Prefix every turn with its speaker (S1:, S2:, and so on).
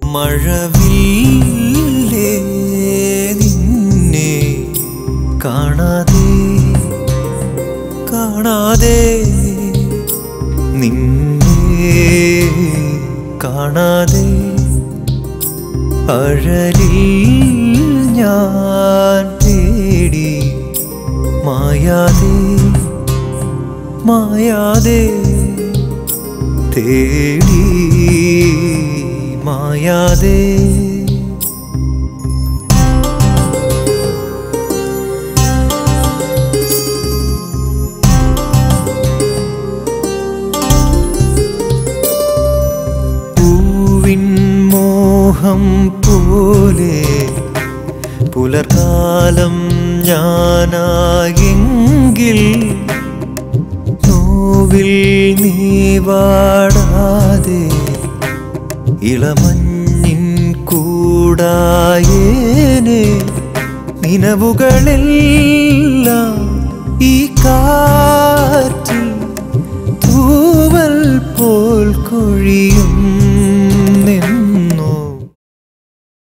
S1: മഴവില്ലേ നിന്നെ കാണാതെ കാണാതെ നിന്നെ കാണാതെ അഴലിൽ ഞാൻ തേടി മായാതെ മായാതെ തേടി മായാതെ പൂവിൻ മോഹം പോലെ പുലർക്കാലം ഞാനായെങ്കിൽ നോവിൽ നീ വാടാതെ ഇളമഞ്ഞിൻ കൂടായേനെ നിലവുകളെല്ലാം ഈ കാറ്റിൽ തൂവൽ പോൽ കൊഴിയും